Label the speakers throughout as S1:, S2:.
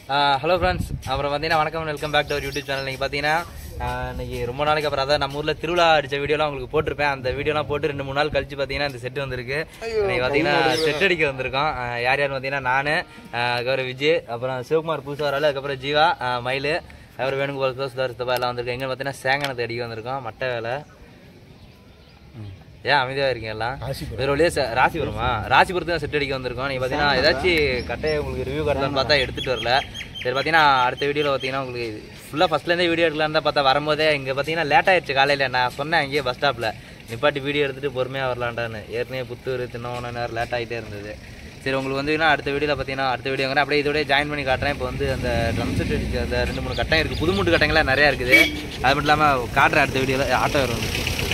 S1: hello friends அப்புறம் பார்த்தீங்கன்னா வணக்கம் welcome back to our YouTube channel நீங்கள் பார்த்தீங்கன்னா ஆஹ் இன்னைக்கு ரொம்ப நாளைக்கு அப்புறம் அதான் நம்ம ஊரில் திருவிழா அடித்த வீடியோலாம் உங்களுக்கு போட்டிருப்பேன் அந்த வீடியோலாம் போட்டு ரெண்டு மூணு நாள் கழிச்சு பார்த்தீங்கன்னா இந்த செட் வந்திருக்கு இன்னைக்கு பார்த்தீங்கன்னா செட் அடிக்க வந்திருக்கோம் ஆஹ் யார் யார் பார்த்தீங்கன்னா நான் அதுக்கப்புறம் விஜய் அப்புறம் சிவகுமார் புதுசாக வராள் அதுக்கப்புறம் ஜீவா ஆஹ் மயிலு அப்புறம் வேணுகோபால் க்ளோஸ் தோர்த்தப்பா எல்லாம் வந்திருக்கோம் எங்கே பார்த்தீங்கன்னா சேங்கனத்தை அடிக்க வந்திருக்கோம் மட்டை வேலை ஏன் அமைதியாக இருக்கீங்க எல்லாம் வேற வழியே ச- ராசிபுரமா ராசிபுரத்து தான் செட் அடிக்க வந்திருக்கோம் நீங்கள் பார்த்தீங்கன்னா ஏதாச்சும் கட்டையை உங்களுக்கு ரிவ்யூ காட்டலாம்னு பார்த்தா எடுத்துகிட்டு வரல சரி பார்த்தீங்கன்னா அடுத்த வீடியோவில் பார்த்தீங்கன்னா உங்களுக்கு ஃபுல்லாக ஃபஸ்ட்லேருந்தே வீடியோ எடுக்கலான்னு தான் பார்த்தா வரும்போதே இங்கே பார்த்தீங்கன்னா லேட் ஆயிடுச்சு காலையில் நான் சொன்னேன் அங்கேயே பஸ் ஸ்டாப்பில் நிப்பாட்டி வீடியோ எடுத்துகிட்டு பொறுமையாக வரலான்டான்னு ஏற்கனவே புத்தூர் தின்னோன்னு நேரம் லேட் ஆகிட்டே இருந்தது சரி உங்களுக்கு வந்து என்ன அடுத்த வீடியோவில் பார்த்தீங்கன்னா அடுத்த வீடியோங்கிற அப்படியே இதோட ஜாயின் பண்ணி காட்டுறேன் இப்போ வந்து அந்த ட்ரம் செட் அடிச்சு அந்த ரெண்டு மூணு கட்டம் இருக்குது புது மூட்டு கட்டங்கள்லாம் நிறையா இருக்குது அது மட்டும் இல்லாமல் காட்டுறேன் அடுத்த வீடியோவில் ஆட்டோ வரும்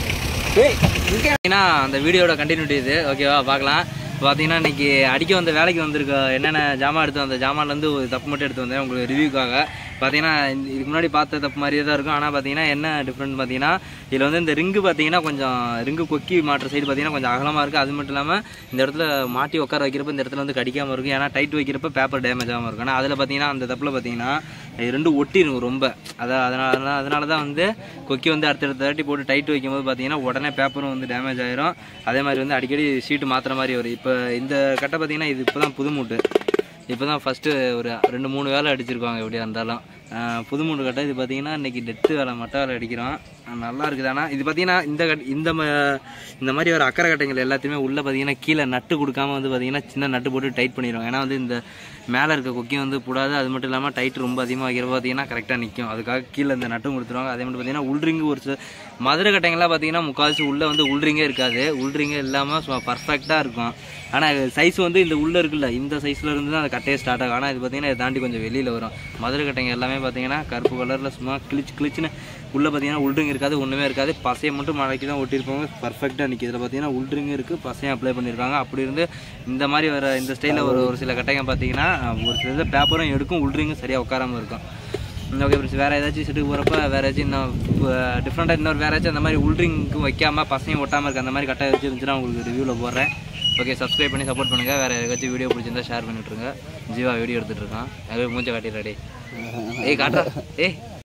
S1: பார்த்தீங்கன்னா அந்த வீடியோட கண்டினியூட்டி இது ஓகேவா பார்க்கலாம் இப்போ பார்த்தீங்கன்னா இன்னைக்கு அடிக்க வந்த வேலைக்கு வந்திருக்க என்னென்ன ஜாமான் எடுத்து வந்த ஜாமான்லேருந்து ஒரு தப்பு மட்டும் எடுத்து வந்தேன் உங்களுக்கு ரிவ்யூக்காக பார்த்தீங்கன்னா இந்த- இதுக்கு முன்னாடி பார்த்த தப்பு மாதிரியே தான் இருக்கும் ஆனால் பார்த்தீங்கன்னா என்ன டிஃப்ரெண்ட் பார்த்தீங்கன்னா இதில் வந்து இந்த ரிங்கு பார்த்தீங்கன்னா கொஞ்சம் ரிங்கு கொக்கி மாட்டுற சைடு பார்த்தீங்கன்னா கொஞ்சம் அகலமாக இருக்குது அது மட்டும் இல்லாமல் இந்த இடத்துல மாட்டி உட்கார வைக்கிறப்ப இந்த இடத்துல வந்து கடிக்காமல் இருக்கும் ஏன்னா டைட் வைக்கிறப்ப பேப்பர் டேமேஜ் ஆகாமல் இருக்கும் ஆனால் அதில் பார்த்தீங்கன்னா அந்த தப்பில் பார்த்தீங்கன்னா இது ரெண்டும் ஒட்டிடும் ரொம்ப அதான் அதனால அதனால தான் வந்து கொக்கி வந்து அடுத்தடுத்த தாட்டி போட்டு டைட் வைக்கும்போது பார்த்தீங்கன்னா உடனே பேப்பரும் வந்து டேமேஜ் ஆயிரும் அதே மாதிரி வந்து அடிக்கடி ஷீட்டு மாற்றுற மாதிரி வரும் இப்போ இந்த கட்டை பார்த்தீங்கன்னா இது இப்போ தான் புது மூட்டு இப்போ தான் ஃபஸ்ட்டு ஒரு ரெண்டு மூணு வேலை அடிச்சிருக்காங்க எப்படியா இருந்தாலும் ஆஹ் புது மூணு கட்டை இது பார்த்தீங்கன்னா இன்னைக்கு டெட்டு வேலை மட்டை வேலை அடிக்கிறோம் ஆஹ் நல்லா இருக்குது ஆனால் இது பார்த்தீங்கன்னா இந்த கட் இந்த ம- இந்த மாதிரி ஒரு அக்கறை கட்டைகள் எல்லாத்தையுமே உள்ளே பார்த்தீங்கன்னா கீழே நட்டு கொடுக்காம வந்து பார்த்தீங்கன்னா சின்ன நட்டு போட்டு டைட் பண்ணிடுவாங்க ஏன்னா வந்து இந்த மேலே இருக்க கொக்கியும் வந்து கூடாது அது மட்டும் இல்லாமல் டைட் ரொம்ப அதிகமாக வைக்கிறப்ப பார்த்தீங்கன்னா கரெக்டாக நிற்கும் அதுக்காக கீழே இந்த நட்டும் கொடுத்துருவாங்க அதே மட்டும் பார்த்தீங்கன்னா உள்ரிங்கு ஒரு சில மதுரை கட்டைங்கள்லாம் பார்த்தீங்கன்னா முக்கால்வாசி உள்ளே வந்து உள்ரிங்கே இருக்காது உள்ரிங்கே இல்லாமல் சும்மா பர்ஃபெக்டாக இருக்கும் ஆனால் சைஸ் வந்து இந்த உள்ளே இருக்குல்ல இந்த சைஸில் இருந்து தான் அந்த கட்டையே ஸ்டார்ட் ஆகும் ஆனால் இது பார்த்தீங்கன்னா இதை தாண்டி கொஞ்சம் வெளியில் வரும் மதுரை கட்டைங்க எல்லாமே பார்த்தீங்கன்னா கருப்பு கலரில் சும்மா கிழிச்சு கிழிச்சுன்னு உள்ளே பார்த்தீங்கன்னா உள்ரிங் இருக்காது ஒன்றுமே இருக்காது பசையை மட்டும் மடக்கி தான் ஒட்டியிருப்பாங்க பர்ஃபெக்டாக நிற்கி இதில் பார்த்தீங்கன்னா உள்ரிங் இருக்குது பசையும் அப்ளை பண்ணியிருக்காங்க அப்படி இருந்து இந்த மாதிரி வர இந்த ஸ்டைலில் ஒரு ஒரு சில கட்டைங்க பார்த்தீங்கன்னா ஒரு சில இதில் பேப்பரும் எடுக்கும் உள்ரிங்கும் சரியாக உட்காராம இருக்கும் ஓகே ஃப்ரெண்ட்ஸ் வேறு ஏதாச்சும் செட்டுக்கு போகிறப்ப வேறு ஏதாச்சும் இன்னும் டிஃப்ரெண்ட்டாக இன்னொரு வேறு ஏதாச்சும் அந்த மாதிரி உள்ரிங்க்கு வைக்காமல் பசையும் ஒட்டாமல் இருக்க அந்த மாதிரி கட்டை வச்சுருந்துச்சுன்னா உங்களுக்கு ரிவ்யூவில் போடுறேன் ஓகே சப்ஸ்கிரைப் பண்ணி சப்போர்ட் பண்ணுங்கள் வேறு ஏதாச்சும் வீடியோ பிடிச்சிருந்தா ஷேர் பண்ணிவிட்ருங்க ஜீவா வீடியோ எடுத்துகிட்டு இருக்கான் அது மூஞ்ச காட்டிடுறாடி ஏய் காட்டுறா ஏய்